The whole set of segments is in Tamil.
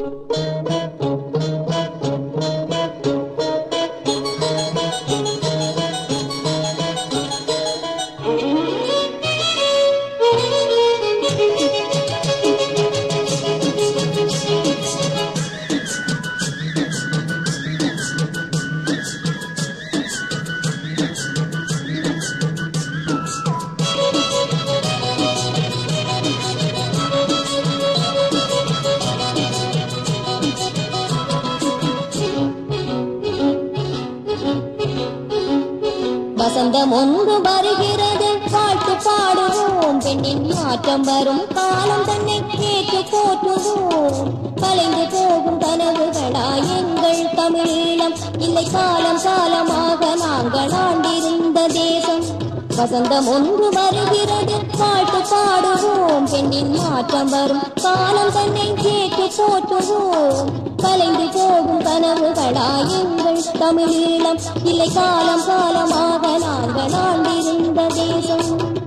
வசந்தம் ஒன்று வருகிறது பாட்டு பாடுவோம் பெண்ணின் மாற்றம் வரும் காலம் தன்னை கேட்டு போற்றுவோம் கலைந்து போகும் கனவுகளா எங்கள் தமிழீழம் இல்லை காலம் காலமாக நாங்கள் ஆண்டிருந்த தேசம் வசந்தம் ஒன்று வருகிறது பாட்டு பாடுவோம் பெண்ணின் மாற்றம் வரும் காலம் தன்னை கேட்டு போற்றுவோம் கலைந்து போகும் கனவுகளா எங்கள் தமிழீழம் இல்லை காலம் காலமாக நாங்கள் ஆண்டிருந்த தேசம்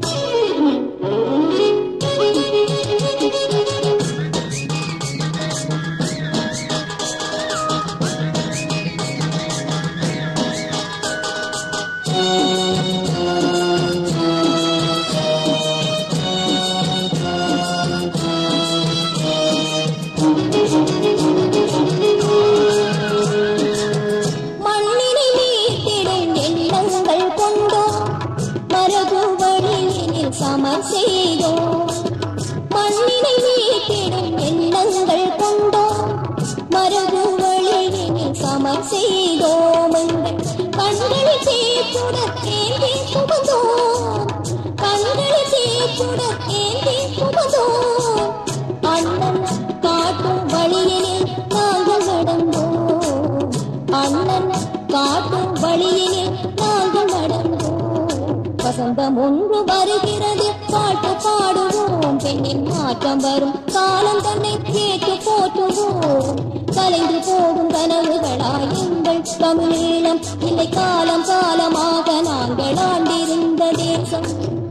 மண்ணினை மீட்டிடும் எண்ணங்கள் கொண்டோம் மரபு வழியினில் சமர் செய்தோம் மண்ணினை மீட்டிடும் எண்ணங்கள் கொண்டோம் மரபு வழியினில் சமர் செய்தோம் எங்கள் கண்களில் சேப்புடன் ஏந்தி சுமந்தோம் கண்களில் சேப்புடன் ஏந்தி சுமந்தோம் அண்ணன் காட்டும் வழியினில் நாங்கள் நடந்தோம் அண்ணன் காட்டும் வழியினில் நாங்கள் நடந்தோம் வசந்தம் ஒன்று வருகிறது பாட்டு பாடுவோம் பெண்ணின் மாற்றம் வரும் காலம் தன்னை கேட்டு போற்றுவோம் கலைந்து போகும் கனவுகளா எங்கள் தமிழீழம் இல்லை காலம் காலமாக நாங்கள் ஆண்டிருந்த தேசம்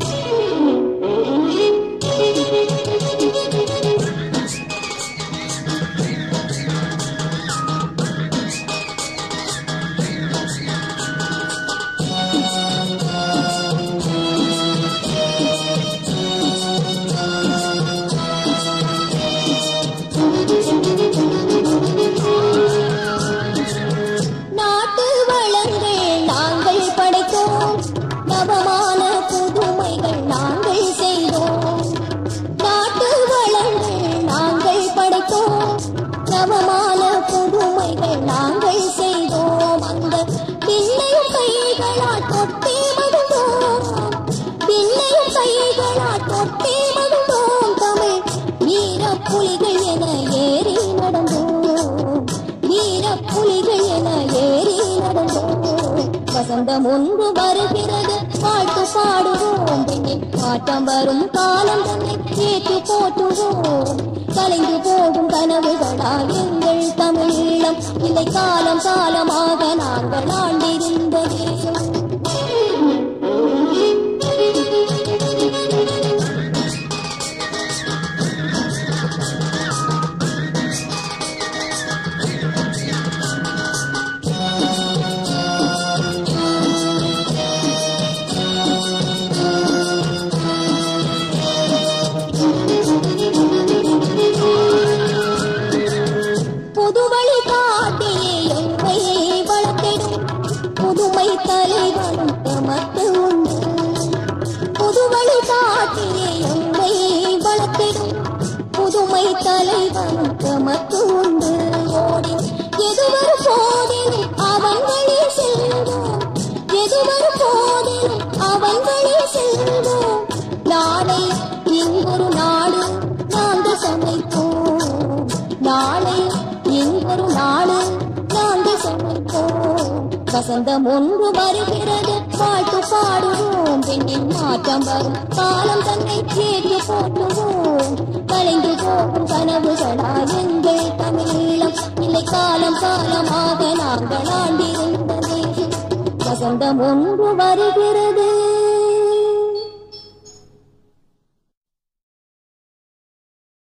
நாட்டு வளங்கள் நாங்கள் படைத்தோம் நவமான புதுமைகள் நாங்கள் செய்தோம் நாட்டு வளங்கள் நாங்கள் படைத்தோம் நவமான புதுமைகள் நாங்கள் செய்தோம் அந்த பின்னையும் கைகளால் தொட்டே மகிழ்ந்தோம் பின்னையும் கைகளால் தொட்டே மகிழ்ந்தோம் தமிழ் வீர புலிகள் என ஏறி நடந்தோம் வீர புலிகள் என ஏறி நடந்தோம் வசந்தம் ஒன்று வருகிறது பாட்டு பாடுவோம் பெண்ணின் மாற்றம் வரும் காலம் தன்னை கேட்டு போற்றுவோம் கலைந்து போகும் கனவுகளா எங்கள் தமிழீழம் இல்லை காலம் காலமாக நாங்கள் ஆண்டிருந்த தேசம் புதுவழி காட்டியே எம்மை வளர்த்திடும் புதுமை தலைவனும் எமக்கு உண்டு புதுவழி காட்டியே எம்மை வளர்த்திடும் புதுமை தலைவனும் எமக்கு உண்டு ஓடி எதுவரும் போதிலும் அவன் வழி செல்வோம் எதுவரும் போதிலும் அவன் வழி செல்வோம் நாளை இங்கொரு நாடு நாங்கள் சமைப்போம் நாளை இங்கொரு நாடு நாங்கள் சமைப்போம் வசந்தம் ஒன்று வருகிறது பாட்டு பாடுவோம் பெண்ணின் மாற்றம் வரும் காலம் தன்னை கேட்டு போட்டுவோம் கலைந்து போகும் கனவுகளா எங்கள் தமிழீழம் இல்லை காலம் காலமாக நாங்கள் ஆண்டிருந்த தேசம் வசந்தம் ஒன்று வருகிறது